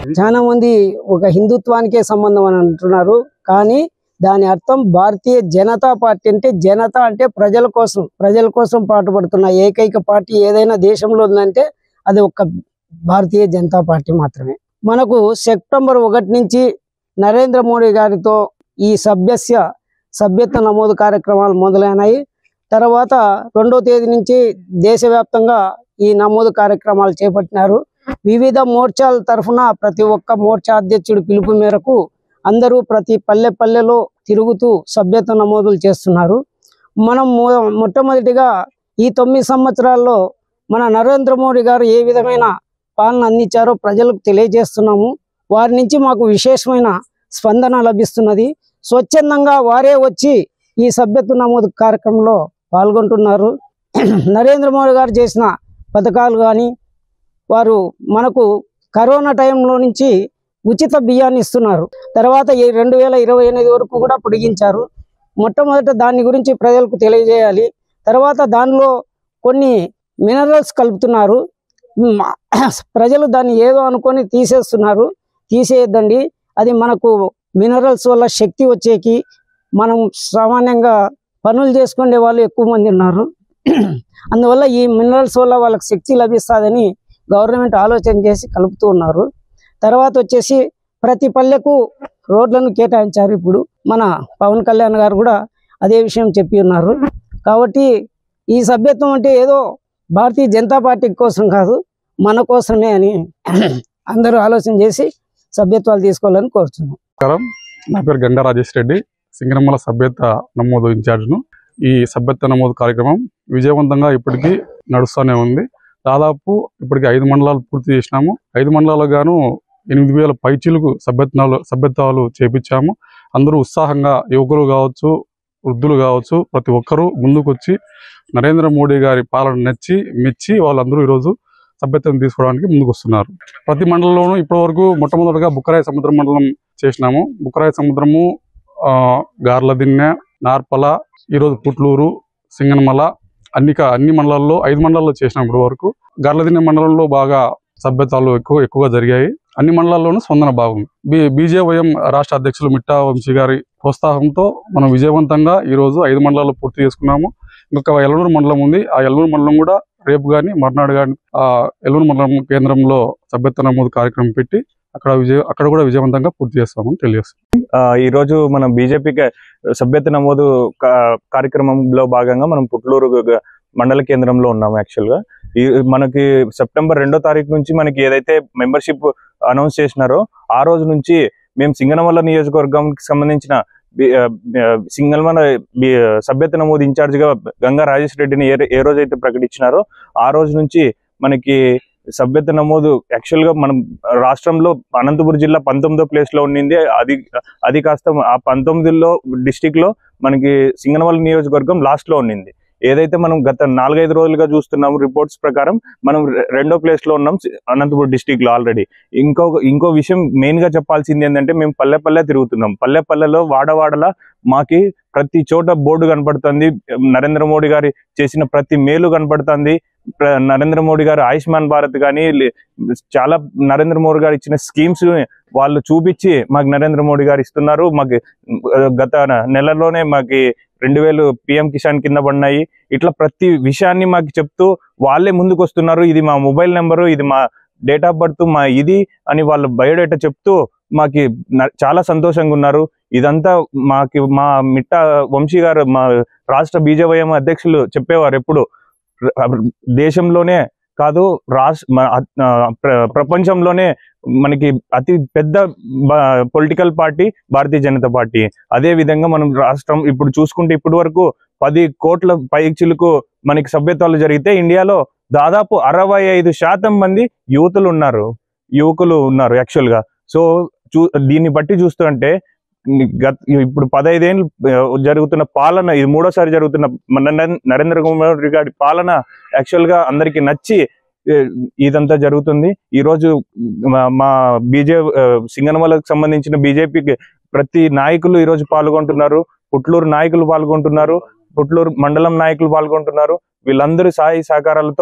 చాలా మంది ఒక హిందుత్వానికే సంబంధం అని అంటున్నారు కానీ దాని అర్థం భారతీయ జనతా పార్టీ అంటే జనత అంటే ప్రజల కోసం ప్రజల కోసం పాటుపడుతున్న ఏకైక పార్టీ ఏదైనా దేశంలో ఉందంటే అది ఒక భారతీయ జనతా పార్టీ మాత్రమే మనకు సెప్టెంబర్ ఒకటి నుంచి నరేంద్ర మోడీ గారితో ఈ సభ్యస్య సభ్యత్వ నమోదు కార్యక్రమాలు మొదలైనాయి తర్వాత రెండో తేదీ నుంచి దేశవ్యాప్తంగా ఈ నమోదు కార్యక్రమాలు చేపట్టినారు వివిధ మోర్చాల తరఫున ప్రతి ఒక్క మోర్చా అధ్యక్షుడి పిలుపు మేరకు అందరూ ప్రతి పల్లె పల్లెలో తిరుగుతూ సభ్యత్వ నమోదులు చేస్తున్నారు మనం మొ- మొట్టమొదటిగా ఈ తొమ్మిది సంవత్సరాల్లో మన నరేంద్ర మోడీ గారు ఏ విధమైన పాలన అందించారో ప్రజలకు తెలియజేస్తున్నాము వారి నుంచి మాకు విశేషమైన స్పందన లభిస్తున్నది స్వచ్ఛందంగా వారే వచ్చి ఈ సభ్యత్వ నమోదు కార్యక్రమంలో పాల్గొంటున్నారు నరేంద్ర మోడీ గారు చేసిన పథకాలు కానీ వారు మనకు కరోనా టైంలో నుంచి ఉచిత బియ్యాన్ని ఇస్తున్నారు తర్వాత ఈ రెండు వేల ఇరవై ఎనిమిది వరకు కూడా పొడిగించారు మొట్టమొదట దాని గురించి ప్రజలకు తెలియజేయాలి తర్వాత దానిలో కొన్ని మినరల్స్ కలుపుతున్నారు మ్, ప్రజలు దాన్ని ఏదో అనుకొని తీసేస్తున్నారు తీసేయద్దండి అది మనకు మినరల్స్ వల్ల శక్తి వచ్చేకి మనం సామాన్యంగా పనులు చేసుకునే వాళ్ళు ఎక్కువ మంది ఉన్నారు అందువల్ల ఈ మినరల్స్ వల్ల వాళ్ళకి శక్తి లభిస్తుందని గవర్నమెంట్ ఆలోచన చేసి కలుపుతూ ఉన్నారు తర్వాత వచ్చేసి ప్రతి పల్లెకు రోడ్లను కేటాయించారు ఇప్పుడు మన పవన్ కళ్యాణ్ గారు కూడా అదే విషయం చెప్పి ఉన్నారు కాబట్టి ఈ సభ్యత్వం అంటే ఏదో భారతీయ జనతా పార్టీ కోసం కాదు మన కోసమే అని అందరూ ఆలోచన చేసి సభ్యత్వాలు తీసుకోవాలని కోరుతున్నాం నమస్కారం నా పేరు గంగా రాజేష్ రెడ్డి సింగనమల సభ్యత నమోదు ఇన్ఛార్జ్ను ఈ సభ్యత నమోదు కార్యక్రమం విజయవంతంగా ఇప్పటికీ నడుస్తూనే ఉంది దాదాపు ఇప్పటికి ఐదు మండలాలు పూర్తి చేసినాము ఐదు మండలాలకు గాను ఎనిమిది వేల పైచీలకు సభ్యత్వాలు సభ్యత్వాలు చేపించాము అందరూ ఉత్సాహంగా యువకులు కావచ్చు వృద్ధులు కావచ్చు ప్రతి ఒక్కరూ ముందుకొచ్చి నరేంద్ర మోడీ గారి పాలన నచ్చి మెచ్చి వాళ్ళందరూ ఈరోజు సభ్యత్వం తీసుకోవడానికి ముందుకు వస్తున్నారు ప్రతి మండలంలోనూ ఇప్పటివరకు మొట్టమొదటిగా బుక్కరాయ సముద్ర మండలం చేసినాము బుక్కరాయ సముద్రము ఆ, గార్లదిన్నె నార్పల ఈరోజు పుట్లూరు సింగనమల అన్ని క- అన్ని మండలాల్లో ఐదు మండలాల్లో చేసినాం ఇప్పటి వరకు గార్లదిన్నె మండలంలో బాగా సభ్యతాలు ఎక్కువ ఎక్కువగా జరిగాయి అన్ని మండలాల్లోనూ స్పందన బాగుంది బి బీజేవైఎం రాష్ట్ర అధ్యక్షులు మిట్టా వంశీ గారి ప్రోత్సాహంతో మనం విజయవంతంగా ఈరోజు ఐదు మండలాలు పూర్తి చేసుకున్నాము ఇంకొక ఎల్లూరు మండలం ఉంది ఆ ఎల్లూరు మండలం కూడా రేపు కానీ మర్నాడు కానీ ఆ ఎల్లూరు మండలం కేంద్రంలో సభ్యత్వ నమోదు కార్యక్రమం పెట్టి అక్కడ విజయ అక్కడ కూడా విజయవంతంగా పూర్తి చేస్తామని తెలియజేస్తాం ఆ, ఈ రోజు మనం బీజేపీకి సభ్యత నమోదు కా- కార్యక్రమంలో భాగంగా మనం పుట్లూరు గ- మండల కేంద్రంలో ఉన్నాం యాక్చువల్ గా ఈ మనకి సెప్టెంబర్ రెండో తారీఖు నుంచి మనకి ఏదైతే మెంబర్షిప్ అనౌన్స్ చేసినారో ఆ రోజు నుంచి మేము సింగనమల్ల నియోజకవర్గంకి సంబంధించిన బి- ఆ, ఆ, సింగనమల బి- సభ్యత నమోదు ఇన్ఛార్జ్ గా గంగా రాజేష్ రెడ్డిని ఏ ఏ రోజైతే ప్రకటించినారో ఆ రోజు నుంచి మనకి సభ్యత నమోదు యాక్చువల్ గా మనం రాష్ట్రంలో అనంతపురం జిల్లా పంతొమ్మిదో ప్లేస్ లో ఉండింది అది అది కాస్త ఆ పంతొమ్మిదిలో డిస్టిక్ లో మనకి సింగనమల నియోజకవర్గం లాస్ట్ లో ఉండింది ఏదైతే మనం గత నాలుగైదు రోజులుగా చూస్తున్నాము రిపోర్ట్స్ ప్రకారం మనం రె- రెండో ప్లేస్ లో ఉన్నాం సి- అనంతపురం డిస్టిక్ లో ఆల్రెడీ ఇంకో ఇంకో విషయం మెయిన్ గా చెప్పాల్సింది ఏంటంటే మేము పల్లె పల్లె తిరుగుతున్నాం పల్లె పల్లెలో వాడవాడలా మాకి ప్రతి చోట బోర్డు కనపడుతుంది నరేంద్ర మోడీ గారి చేసిన ప్రతి మేలు కనపడుతుంది ప్ర- నరేంద్ర మోడీ గారు ఆయుష్మాన్ భారత్ కానీ లే- చాలా నరేంద్ర మోడీ గారు ఇచ్చిన స్కీమ్స్ వాళ్ళు చూపించి మాకు నరేంద్ర మోడీ గారు ఇస్తున్నారు మాకు ఆ, గత నెలలోనే మాకు రెండు వేలు పిఎం కిసాన్ కింద పడినాయి ఇట్లా ప్రతి విషయాన్ని మాకు చెప్తూ వాళ్ళే ముందుకు వస్తున్నారు ఇది మా మొబైల్ నెంబరు ఇది మా డేట్ ఆఫ్ బర్త్ మా ఇది అని వాళ్ళు బయోడేటా చెప్తూ మాకి న- చాలా సంతోషంగా ఉన్నారు ఇదంతా మాకి మా మిట్ట వంశీ గారు మా రాష్ట్ర బీజేవైఎం అధ్యక్షులు చెప్పేవారు ఎప్పుడు ర- దేశంలోనే కాదు రాష్ట్ర మన అ- ఆ, ప్ర- ప్రపంచంలోనే మనకి అతి పెద్ద political party Bharatiya Janata party అదే విధంగా మనం రాష్ట్రం ఇప్పుడు చూసుకుంటే ఇప్పటి వరకు పది కోట్ల పైచిలకు మనకి సభ్యత్వాలు జరిగితే ఇండియాలో దాదాపు అరవై ఐదు శాతం మంది యువతులు ఉన్నారు యువకులు ఉన్నారు యాక్చువల్ గా సో చూ దీన్ని బట్టి చూస్తుంటే గత ఇప్పుడు పదైదేళ్ళు ఆ, జరుగుతున్న పాలన ఇది మూడోసారి జరుగుతున్న మన నరేంద్ర- నరేంద్ర మోడీ గారి పాలన యాక్చువల్ గా అందరికి నచ్చి ఏ, ఇదంతా జరుగుతుంది ఈ రోజు మా- మా బీజే ఆ, సింగనమలకు సంబంధించిన బీజేపీకి ప్రతి నాయకులు ఈ రోజు పాల్గొంటున్నారు పుట్లూరు నాయకులు పాల్గొంటున్నారు పుట్లూరు మండలం నాయకులు పాల్గొంటున్నారు వీళ్ళందరి సహాయ సహకారాలతో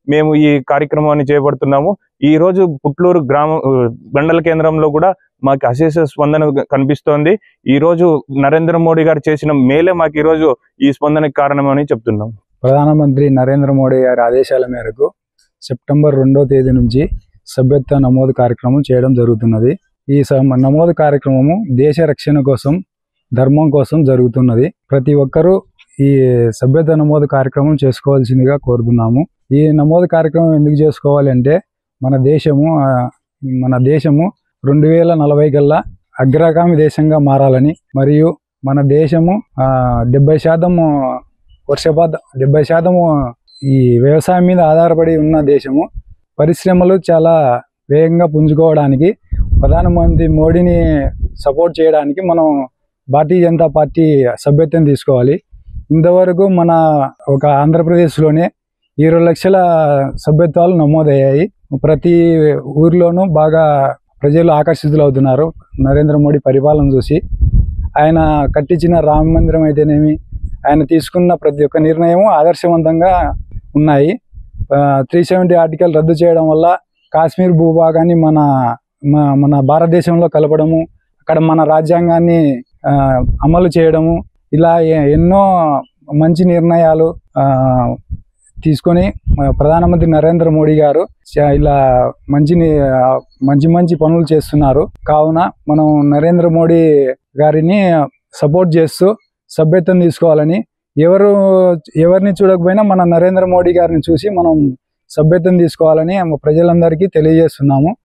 మేము ఈ కార్యక్రమాన్ని చేపడుతున్నాము ఈ రోజు పుట్లూరు గ్రామ ఆ, మండల కేంద్రంలో కూడా మాకు అశేష స్పందన కనిపిస్తోంది ఈ రోజు నరేంద్ర మోడీ గారు చేసిన మేలే మాకు ఈ రోజు ఈ స్పందనకి కారణమని చెప్తున్నాం ప్రధానమంత్రి నరేంద్ర మోడీ గారి ఆదేశాల మేరకు సెప్టెంబర్ రెండో తేదీ నుంచి సభ్యత్వ నమోదు కార్యక్రమం చేయడం జరుగుతున్నది ఈ స- నమోదు కార్యక్రమము దేశ రక్షణ కోసం ధర్మం కోసం జరుగుతున్నది ప్రతి ఒక్కరూ ఈ సభ్యత్వ నమోదు కార్యక్రమం చేసుకోవాల్సిందిగా కోరుతున్నాము ఈ నమోదు కార్యక్రమం ఎందుకు చేసుకోవాలి అంటే మన దేశము ఆ, మన దేశము రెండు వేల నలభై కల్లా అగ్రగామి దేశంగా మారాలని మరియు మన దేశము ఆ, డెబ్బై శాతము వర్షపాత డెబ్బై శాతము ఈ వ్యవసాయం మీద ఆధారపడి ఉన్న దేశము పరిశ్రమలు చాలా వేగంగా పుంజుకోవడానికి ప్రధానమంత్రి మోడీని సపోర్ట్ చేయడానికి మనం భారతీయ జనతా పార్టీ సభ్యత్వం తీసుకోవాలి ఇంతవరకు మన ఒక ఆంధ్రప్రదేశ్లోనే ఇరవై లక్షల సభ్యత్వాలు నమోదయ్యాయి ప్రతి ఊరిలోనూ బాగా ప్రజలు ఆకర్షితులు అవుతున్నారు నరేంద్ర మోడీ పరిపాలన చూసి ఆయన కట్టించిన రామ మందిరం అయితేనేమి ఆయన తీసుకున్న ప్రతి ఒక్క నిర్ణయం ఆదర్శవంతంగా ఉన్నాయి త్రీ సెవెంటీ ఆర్టికల్ రద్దు చేయడం వల్ల కాశ్మీర్ భూభాగాన్ని మన మ- మన భారతదేశంలో కలపడము అక్కడ మన రాజ్యాంగాన్ని ఆ, అమలు చేయడము ఇలా ఎ- ఎన్నో మంచి నిర్ణయాలు ఆ, తీసుకొని మన ప్రధానమంత్రి నరేంద్ర మోడీ గారు చ- ఇలా మంచి ని- ఆ, మంచి మంచి పనులు చేస్తున్నారు కావున మనం నరేంద్ర మోడీ గారిని సపోర్ట్ చేస్తూ సభ్యత్వం తీసుకోవాలని ఎవరు ఎవరిని చూడకపోయినా మన నరేంద్ర మోడీ గారిని చూసి మనం సభ్యత్వం తీసుకోవాలని ప్రజలందరికీ తెలియజేస్తున్నాము